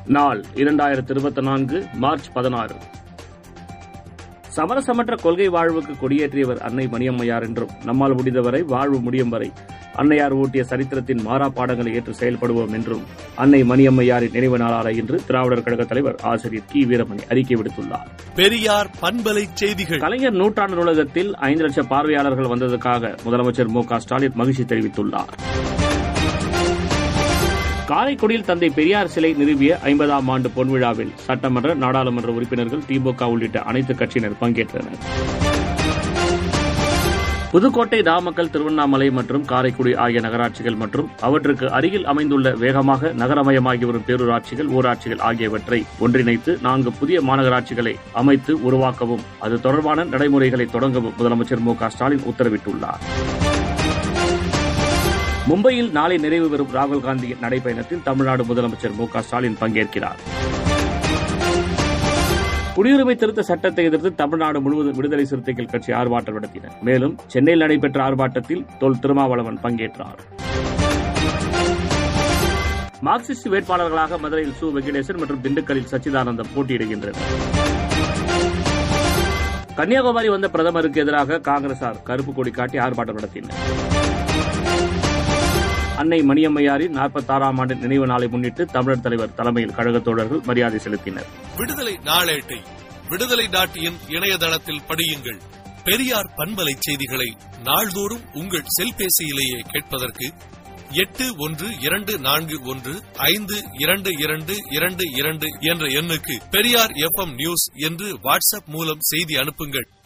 நாள் இரண்டாயிரத்தி இருபத்தி நான்கு மார்ச் பதினாறு சமரசமற்ற கொள்கை வாழ்வுக்கு கொடியேற்றியவர் அன்னை மணியம்மையார் என்றும் நம்மால் முடிந்தவரை வாழ்வு முடியும் வரை அன்னையார் ஊட்டிய சரித்திரத்தின் மாறா பாடங்களை ஏற்று செயல்படுவோம் என்றும் அன்னை மணியம்மையாரின் நினைவு நாளான இன்று திராவிடர் கழக தலைவர் ஆசிரியர் கி வீரமணி அறிக்கை விடுத்துள்ளார் பெரியார் பண்பலை செய்திகள் கலைஞர் நூற்றாண்டு நூலகத்தில் ஐந்து லட்சம் பார்வையாளர்கள் வந்ததற்காக முதலமைச்சர் மு க ஸ்டாலின் மகிழ்ச்சி தெரிவித்துள்ளார் காரைக்குடியில் தந்தை பெரியார் சிலை நிறுவிய ஐம்பதாம் ஆண்டு பொன்விழாவில் சட்டமன்ற நாடாளுமன்ற உறுப்பினர்கள் திமுக உள்ளிட்ட அனைத்து கட்சியினர் பங்கேற்றனர் புதுக்கோட்டை நாமக்கல் திருவண்ணாமலை மற்றும் காரைக்குடி ஆகிய நகராட்சிகள் மற்றும் அவற்றுக்கு அருகில் அமைந்துள்ள வேகமாக நகரமயமாகி வரும் பேரூராட்சிகள் ஊராட்சிகள் ஆகியவற்றை ஒன்றிணைத்து நான்கு புதிய மாநகராட்சிகளை அமைத்து உருவாக்கவும் அது தொடர்பான நடைமுறைகளை தொடங்கவும் முதலமைச்சர் மு க ஸ்டாலின் உத்தரவிட்டுள்ளார் மும்பையில் நாளை நிறைவு பெறும் ராகுல் காந்தியின் நடைப்பயணத்தில் தமிழ்நாடு முதலமைச்சர் மு க ஸ்டாலின் பங்கேற்கிறார் குடியுரிமை திருத்த சட்டத்தை எதிர்த்து தமிழ்நாடு முழுவதும் விடுதலை சிறுத்தைகள் கட்சி ஆர்ப்பாட்டம் நடத்தினர் மேலும் சென்னையில் நடைபெற்ற ஆர்ப்பாட்டத்தில் தொல் திருமாவளவன் பங்கேற்றார் மார்க்சிஸ்ட் வேட்பாளர்களாக மதுரையில் சு வெங்கடேசன் மற்றும் திண்டுக்கல்லில் சச்சிதானந்தம் போட்டியிடுகின்றனர் கன்னியாகுமரி வந்த பிரதமருக்கு எதிராக காங்கிரசார் கருப்பு கொடி காட்டி ஆர்ப்பாட்டம் நடத்தினர் அன்னை மணியம்மையாரின் நாற்பத்தாறாம் ஆண்டு நினைவு நாளை முன்னிட்டு தமிழர் தலைவர் தலைமையில் கழக தோழர்கள் மரியாதை செலுத்தினர் விடுதலை நாளேட்டை விடுதலை டாட் இன் இணையதளத்தில் படியுங்கள் பெரியார் பண்பலை செய்திகளை நாள்தோறும் உங்கள் செல்பேசியிலேயே கேட்பதற்கு எட்டு ஒன்று இரண்டு நான்கு ஒன்று ஐந்து இரண்டு இரண்டு இரண்டு இரண்டு என்ற எண்ணுக்கு பெரியார் எஃப்எம் நியூஸ் என்று வாட்ஸ்அப் மூலம் செய்தி அனுப்புங்கள்